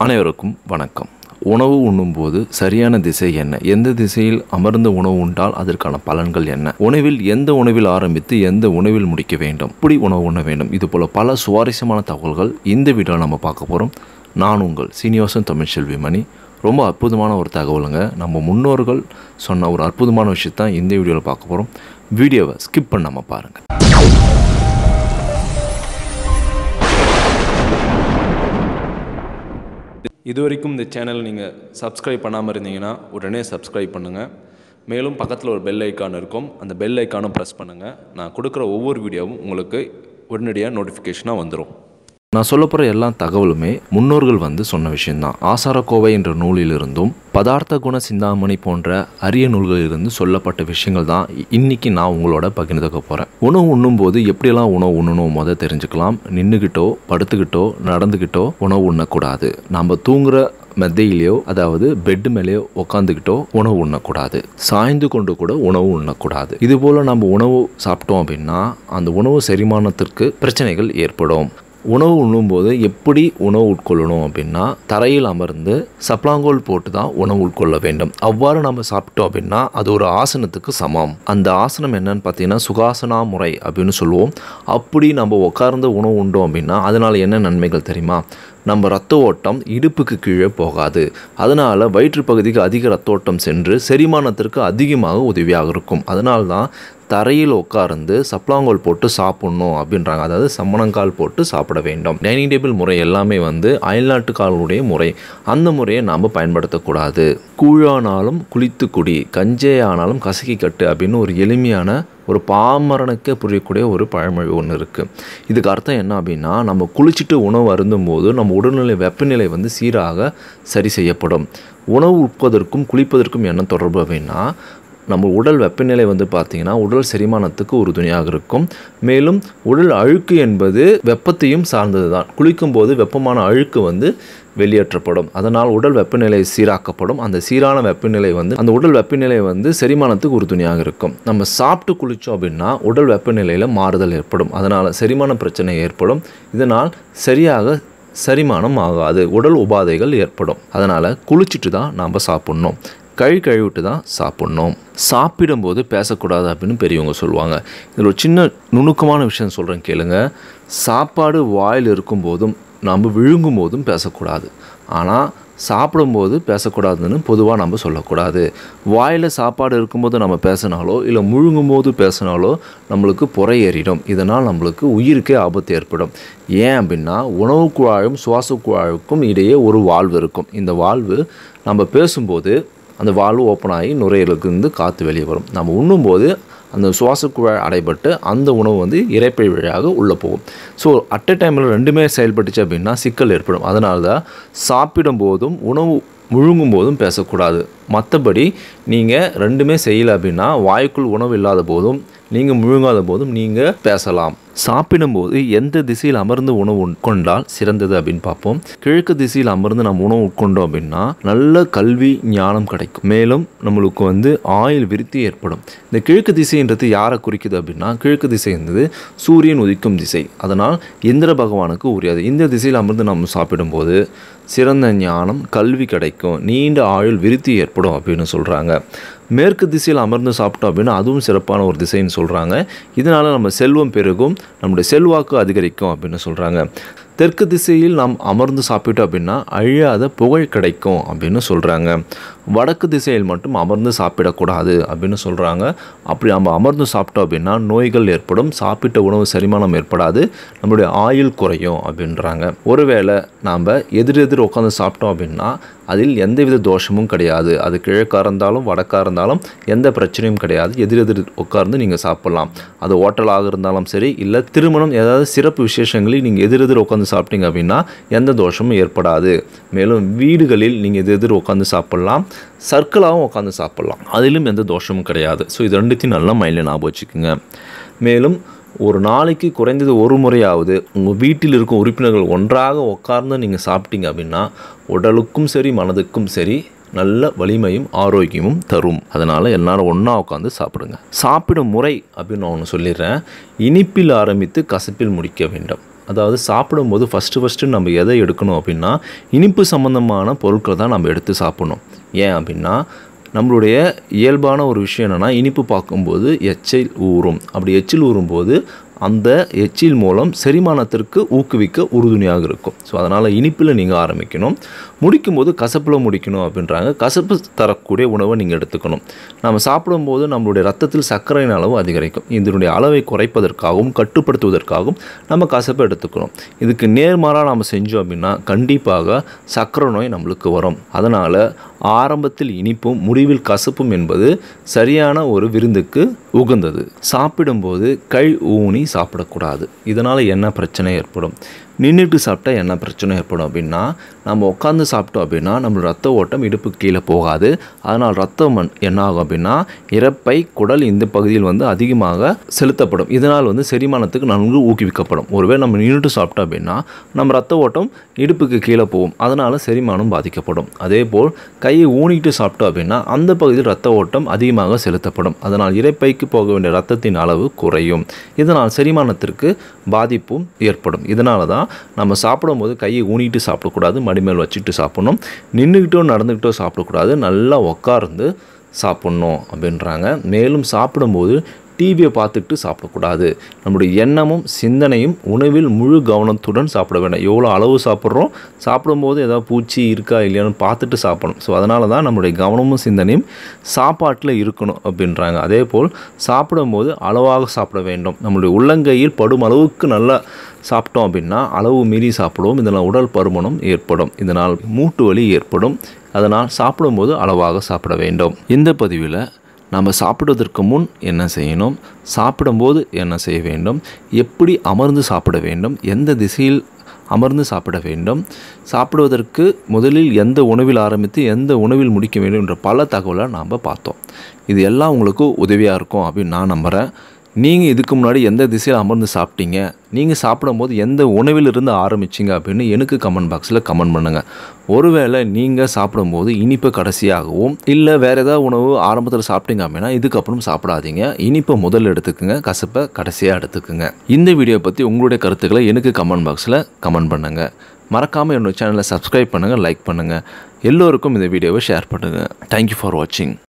அனைவருக்கும் வணக்கம் உணவு உண்ணும்போது சரியான திசை என்ன எந்த திசையில் அமர்ந்த உணவு உண்டால் அதற்கான பலன்கள் என்ன உணவில் எந்த உணவில் ஆரம்பித்து எந்த உணவில் முடிக்க வேண்டும் இப்படி உணவு உண்ண வேண்டும் இது போல பல சுவாரஸ்யமான தகவல்கள் இந்த வீடியோவில் நம்ம பார்க்க போகிறோம் நான் உங்கள் சீனிவாசன் தமிழ்ச்செல்வி மணி ரொம்ப அற்புதமான ஒரு தகவலுங்க நம்ம முன்னோர்கள் சொன்ன ஒரு அற்புதமான விஷயத்தான் இந்த வீடியோவில் பார்க்க போகிறோம் வீடியோவை ஸ்கிப் பண்ணாமல் பாருங்கள் இது வரைக்கும் இந்த சேனல் நீங்கள் சப்ஸ்கிரைப் பண்ணாமல் இருந்தீங்கன்னா உடனே சப்ஸ்கிரைப் பண்ணுங்கள் மேலும் பக்கத்தில் ஒரு பெல் ஐக்கான் இருக்கும் அந்த பெல் ஐக்கானும் ப்ரெஸ் பண்ணுங்கள் நான் கொடுக்குற ஒவ்வொரு வீடியோவும் உங்களுக்கு உடனடியாக நோட்டிஃபிகேஷனாக வந்துடும் நான் சொல்ல போகிற எல்லா தகவலுமே முன்னோர்கள் வந்து சொன்ன விஷயம்தான் ஆசாரக்கோவை என்ற நூலிலிருந்தும் பதார்த்த குண சிந்தாமணி போன்ற அரிய நூல்களிலிருந்து சொல்லப்பட்ட விஷயங்கள் தான் இன்னைக்கு நான் உங்களோட பகிர்ந்துக்க போகிறேன் உணவு உண்ணும்போது எப்படியெல்லாம் உணவு உண்ணணும் முத தெரிஞ்சுக்கலாம் நின்றுக்கிட்டோ படுத்துக்கிட்டோ நடந்துக்கிட்டோ உணவு உண்ணக்கூடாது நம்ம தூங்குற மெத்தையிலையோ அதாவது பெட் மேலேயோ உட்காந்துக்கிட்டோ உணவு உண்ணக்கூடாது சாய்ந்து கொண்டு கூட உணவு உண்ணக்கூடாது இது போல் நம்ம உணவு சாப்பிட்டோம் அப்படின்னா அந்த உணவு செரிமானத்திற்கு பிரச்சனைகள் ஏற்படும் உணவு உண்ணும்போது எப்படி உணவு உட்கொள்ளணும் அப்படின்னா தரையில் அமர்ந்து சப்ளாங்கோல் போட்டு தான் உணவு உட்கொள்ள வேண்டும் அவ்வாறு நம்ம சாப்பிட்டோம் அப்படின்னா அது ஒரு ஆசனத்துக்கு சமம் அந்த ஆசனம் என்னன்னு பார்த்தீங்கன்னா சுகாசனா முறை அப்படின்னு சொல்லுவோம் அப்படி நம்ம உட்கார்ந்து உணவு உண்டோம் அப்படின்னா அதனால் என்ன நன்மைகள் தெரியுமா நம்ம ரத்த ஓட்டம் இடுப்புக்கு கீழே போகாது அதனால் வயிற்று பகுதிக்கு அதிக ரத்த ஓட்டம் சென்று செரிமானத்திற்கு அதிகமாக உதவியாக இருக்கும் அதனால தான் தரையில் உட்கார்ந்து சப்ளாங்கோல் போட்டு சாப்பிட்ணும் அப்படின்றாங்க அதாவது சம்மணங்கால் போட்டு சாப்பிட வேண்டும் டைனிங் டேபிள் முறை எல்லாமே வந்து அயல்நாட்டுக்காரர்களுடைய முறை அந்த முறையை நாம் பயன்படுத்தக்கூடாது கூழானாலும் குளித்து குடி கஞ்சே ஆனாலும் கசக்கி கட்டு அப்படின்னு ஒரு எளிமையான ஒரு பாமரனுக்கே புரியக்கூடிய ஒரு பழமொழி ஒன்று இருக்குது இதுக்கு அர்த்தம் என்ன அப்படின்னா நம்ம குளிச்சுட்டு உணவு அருந்தும் போது நம்ம உடல்நிலை வெப்பநிலை வந்து சீராக சரி செய்யப்படும் உணவு உட்பதற்கும் குளிப்பதற்கும் என்ன தொடர்பு அப்படின்னா நம்ம உடல் வெப்பநிலை வந்து பார்த்திங்கன்னா உடல் செரிமானத்துக்கு உறுதுணையாக இருக்கும் மேலும் உடல் அழுக்கு என்பது வெப்பத்தையும் சார்ந்தது தான் குளிக்கும்போது வெப்பமான அழுக்கு வந்து வெளியேற்றப்படும் அதனால் உடல் வெப்பநிலை சீராக்கப்படும் அந்த சீரான வெப்பநிலை வந்து அந்த உடல் வெப்பநிலை வந்து செரிமானத்துக்கு உறுதுணையாக இருக்கும் நம்ம சாப்பிட்டு குளித்தோம் அப்படின்னா உடல் வெப்பநிலையில் மாறுதல் ஏற்படும் அதனால் செரிமான பிரச்சனை ஏற்படும் இதனால் சரியாக செரிமானம் ஆகாது உடல் உபாதைகள் ஏற்படும் அதனால் குளிச்சுட்டு தான் நாம் சாப்பிட்ணும் கழி கழுவிட்டு தான் சாப்பிட்ணும் சாப்பிடும்போது பேசக்கூடாது அப்படின்னு பெரியவங்க சொல்லுவாங்க இதில் ஒரு சின்ன நுணுக்கமான விஷயம் சொல்கிறேன் கேளுங்க சாப்பாடு வாயில் இருக்கும்போதும் நம்ம விழுங்கும் போதும் பேசக்கூடாது ஆனால் சாப்பிடும்போது பேசக்கூடாதுன்னு பொதுவாக நம்ம சொல்லக்கூடாது வாயில் சாப்பாடு இருக்கும்போது நம்ம பேசினாலோ இல்லை முழுங்கும் போது பேசினாலோ நம்மளுக்கு புறை ஏறிடும் இதனால் நம்மளுக்கு உயிருக்கே ஆபத்து ஏற்படும் ஏன் அப்படின்னா உணவு குழாயும் சுவாச குழாய்க்கும் இடையே ஒரு வால்வு இருக்கும் இந்த வால்வு நம்ம பேசும்போது அந்த வால்வு ஓப்பன் ஆகி நுரையீரலுக்கு இருந்து காற்று வெளியே வரும் நம்ம உண்ணும்போது அந்த சுவாச குழாய் அடைபட்டு அந்த உணவு வந்து இறைப்பை வழியாக உள்ளே போகும் ஸோ அட் எ டைமில் ரெண்டுமே செயல்பட்டுச்சு அப்படின்னா சிக்கல் ஏற்படும் அதனால தான் சாப்பிடும் போதும் உணவு முழுங்கும் போதும் பேசக்கூடாது மற்றபடி நீங்கள் ரெண்டுமே செய்யலை அப்படின்னா வாய்க்குள் உணவு இல்லாத போதும் நீங்கள் முழுங்காத போதும் நீங்கள் பேசலாம் சாப்பிடும்போது எந்த திசையில் அமர்ந்து உணவு உட்கொண்டால் சிறந்தது அப்படின்னு பார்ப்போம் கிழக்கு திசையில் அமர்ந்து நம்ம உணவு உட்கொண்டோம் அப்படின்னா நல்ல கல்வி ஞானம் கிடைக்கும் மேலும் நம்மளுக்கு வந்து ஆயுள் விருத்தி ஏற்படும் இந்த கிழக்கு திசைன்றது யாரை குறிக்குது அப்படின்னா கிழக்கு திசை என்பது சூரியன் உதிக்கும் திசை அதனால் இந்திர பகவானுக்கு உரியது இந்த திசையில் அமர்ந்து நம்ம சாப்பிடும்போது சிறந்த ஞானம் கல்வி கிடைக்கும் நீண்ட ஆயுள் விருத்தி ஏற்படும் அப்படின்னு சொல்கிறாங்க மேற்கு திசையில் அமர்ந்து சாப்பிட்டோம் அப்படின்னா அதுவும் சிறப்பான ஒரு திசைன்னு சொல்கிறாங்க இதனால் நம்ம செல்வம் பெருகும் நம்முடைய செல்வாக்கு அதிகரிக்கும் அப்படின்னு சொல்கிறாங்க தெற்கு திசையில் நாம் அமர்ந்து சாப்பிட்டோம் அப்படின்னா அழியாத புகழ் கிடைக்கும் அப்படின்னு சொல்கிறாங்க வடக்கு திசையில் மட்டும் அமர்ந்து சாப்பிடக்கூடாது அப்படின்னு சொல்கிறாங்க அப்படி நம்ம அமர்ந்து சாப்பிட்டோம் அப்படின்னா நோய்கள் ஏற்படும் சாப்பிட்ட உணவு செரிமானம் ஏற்படாது நம்மளுடைய ஆயுள் குறையும் அப்படின்றாங்க ஒருவேளை நாம் எதிரெதிர் உட்காந்து சாப்பிட்டோம் அப்படின்னா அதில் எந்தவித தோஷமும் கிடையாது அது கிழக்காக இருந்தாலும் வடக்காக இருந்தாலும் எந்த பிரச்சனையும் கிடையாது எதிரெதிர் உட்கார்ந்து நீங்கள் சாப்பிட்லாம் அது ஹோட்டலாக இருந்தாலும் சரி இல்லை திருமணம் ஏதாவது சிறப்பு விசேஷங்களில் நீங்கள் எதிரெதிர் உட்காந்து சாப்பிட்டீங்க அப்படின்னா எந்த தோஷமும் ஏற்படாது மேலும் வீடுகளில் நீங்கள் எதிரெதிர் உட்காந்து சாப்பிட்லாம் சர்க்கிளாகவும் உட்காந்து சாப்பிட்லாம் அதிலும் எந்த தோஷமும் கிடையாது ஸோ இது ரெண்டுத்தையும் நல்லா மைண்டில் ஞாபகம் வச்சுக்கோங்க மேலும் ஒரு நாளைக்கு குறைந்தது ஒரு முறையாவது உங்கள் வீட்டில் இருக்கும் உறுப்பினர்கள் ஒன்றாக உட்கார்ந்து நீங்கள் சாப்பிட்டீங்க அப்படின்னா உடலுக்கும் சரி மனதுக்கும் சரி நல்ல வலிமையும் ஆரோக்கியமும் தரும் அதனால் எல்லாரும் ஒன்றா உட்காந்து சாப்பிடுங்க சாப்பிடும் முறை அப்படின்னு நான் ஒன்று சொல்லிடுறேன் இனிப்பில் ஆரம்பித்து கசப்பில் முடிக்க வேண்டும் அதாவது சாப்பிடும்போது ஃபஸ்ட்டு ஃபஸ்ட்டு நம்ம எதை எடுக்கணும் அப்படின்னா இனிப்பு சம்மந்தமான பொருட்களை தான் நம்ம எடுத்து சாப்பிடணும் ஏன் அப்படின்னா நம்மளுடைய இயல்பான ஒரு விஷயம் என்னென்னா இனிப்பு பார்க்கும்போது எச்சில் ஊறும் அப்படி எச்சில் ஊறும்போது அந்த எச்சில் மூலம் செரிமானத்திற்கு ஊக்குவிக்க உறுதுணையாக இருக்கும் ஸோ அதனால் இனிப்பில் நீங்கள் ஆரம்பிக்கணும் முடிக்கும்போது கசப்பில் முடிக்கணும் அப்படின்றாங்க கசப்பு தரக்கூடிய உணவை நீங்கள் எடுத்துக்கணும் நம்ம சாப்பிடும்போது நம்மளுடைய ரத்தத்தில் சர்க்கரையின் அளவு அதிகரிக்கும் இதனுடைய அளவை குறைப்பதற்காகவும் கட்டுப்படுத்துவதற்காகவும் நம்ம கசப்பை எடுத்துக்கணும் இதுக்கு நேர்மாறாக நம்ம செஞ்சோம் அப்படின்னா கண்டிப்பாக சர்க்கரை நோய் நம்மளுக்கு வரும் அதனால் ஆரம்பத்தில் இனிப்பும் முடிவில் கசப்பும் என்பது சரியான ஒரு விருந்துக்கு உகந்தது சாப்பிடும்போது கை ஊனி சாப்பிடக்கூடாது இதனால் என்ன பிரச்சனை ஏற்படும் நின்றுட்டு சாப்பிட்டா என்ன பிரச்சனை ஏற்படும் அப்படின்னா நம்ம உட்காந்து சாப்பிட்டோம் அப்படின்னா நம்ம ரத்த ஓட்டம் இடுப்புக்கு கீழே போகாது அதனால் ரத்தம் மண் என்ன ஆகும் அப்படின்னா இறப்பை குடல் இந்த பகுதியில் வந்து அதிகமாக செலுத்தப்படும் இதனால் வந்து செரிமானத்துக்கு நன்கு ஊக்குவிக்கப்படும் ஒருவேளை நம்ம நின்றுட்டு சாப்பிட்டோம் அப்படின்னா நம்ம ரத்த ஓட்டம் இடுப்புக்கு கீழே போகும் அதனால் செரிமானம் பாதிக்கப்படும் அதே போல் கையை ஊனிட்டு சாப்பிட்டோம் அப்படின்னா அந்த பகுதியில் ரத்த ஓட்டம் அதிகமாக செலுத்தப்படும் அதனால் இறைப்பைக்கு போக வேண்டிய ரத்தத்தின் அளவு குறையும் இதனால் செரிமானத்திற்கு பாதிப்பும் ஏற்படும் இதனால தான் நம்ம சாப்பிடும்போது கையை ஊனிட்டு சாப்பிடக்கூடாது மடிமேல் வச்சுட்டு சாப்பிடணும் நின்றுக்கிட்டோ நடந்துக்கிட்டோ சாப்பிடக்கூடாது நல்லா உட்கார்ந்து சாப்பிட்ணும் அப்படின்றாங்க மேலும் சாப்பிடும்போது டிவியை பார்த்துட்டு சாப்பிடக்கூடாது நம்முடைய எண்ணமும் சிந்தனையும் உணவில் முழு கவனத்துடன் சாப்பிட வேண்டும் எவ்வளோ அளவு சாப்பிட்றோம் சாப்பிடும்போது ஏதாவது பூச்சி இருக்கா இல்லையான்னு பார்த்துட்டு சாப்பிடணும் ஸோ அதனால தான் நம்முடைய கவனமும் சிந்தனையும் சாப்பாட்டில் இருக்கணும் அப்படின்றாங்க அதே போல் சாப்பிடும்போது அளவாக சாப்பிட வேண்டும் நம்மளுடைய உள்ளங்கையில் படும் அளவுக்கு நல்லா சாப்பிட்டோம் அப்படின்னா அளவு மீறி சாப்பிடுவோம் இதனால் உடல் பருமனும் ஏற்படும் இதனால் மூட்டு வலி ஏற்படும் அதனால் சாப்பிடும்போது அளவாக சாப்பிட வேண்டும் இந்த பதிவில் நம்ம சாப்பிடுவதற்கு முன் என்ன செய்யணும் சாப்பிடும்போது என்ன செய்ய வேண்டும் எப்படி அமர்ந்து சாப்பிட வேண்டும் எந்த திசையில் அமர்ந்து சாப்பிட வேண்டும் சாப்பிடுவதற்கு முதலில் எந்த உணவில் ஆரம்பித்து எந்த உணவில் முடிக்க வேண்டும் என்ற பல தகவலை நாம் பார்த்தோம் இது எல்லாம் உங்களுக்கு உதவியாக இருக்கும் அப்படின்னு நான் நம்புகிறேன் நீங்கள் இதுக்கு முன்னாடி எந்த திசையில் அமர்ந்து சாப்பிட்டீங்க நீங்கள் சாப்பிடும்போது எந்த உணவிலிருந்து ஆரம்பிச்சிங்க அப்படின்னு எனக்கு கமெண்ட் பாக்ஸில் கமெண்ட் பண்ணுங்கள் ஒருவேளை நீங்கள் சாப்பிடும்போது இனிப்பு கடைசியாகவும் இல்லை வேறு ஏதாவது உணவு ஆரம்பத்தில் சாப்பிட்டீங்க அப்படின்னா இதுக்கப்புறம் சாப்பிடாதீங்க இனிப்பை முதல்ல எடுத்துக்கோங்க கசப்பை கடைசியாக எடுத்துக்கோங்க இந்த வீடியோ பற்றி உங்களுடைய கருத்துக்களை எனக்கு கமெண்ட் பாக்ஸில் கமெண்ட் பண்ணுங்கள் மறக்காமல் என்னோட சேனலை சப்ஸ்கிரைப் பண்ணுங்கள் லைக் பண்ணுங்கள் எல்லோருக்கும் இந்த வீடியோவை ஷேர் பண்ணுங்கள் தேங்க்யூ ஃபார் வாட்சிங்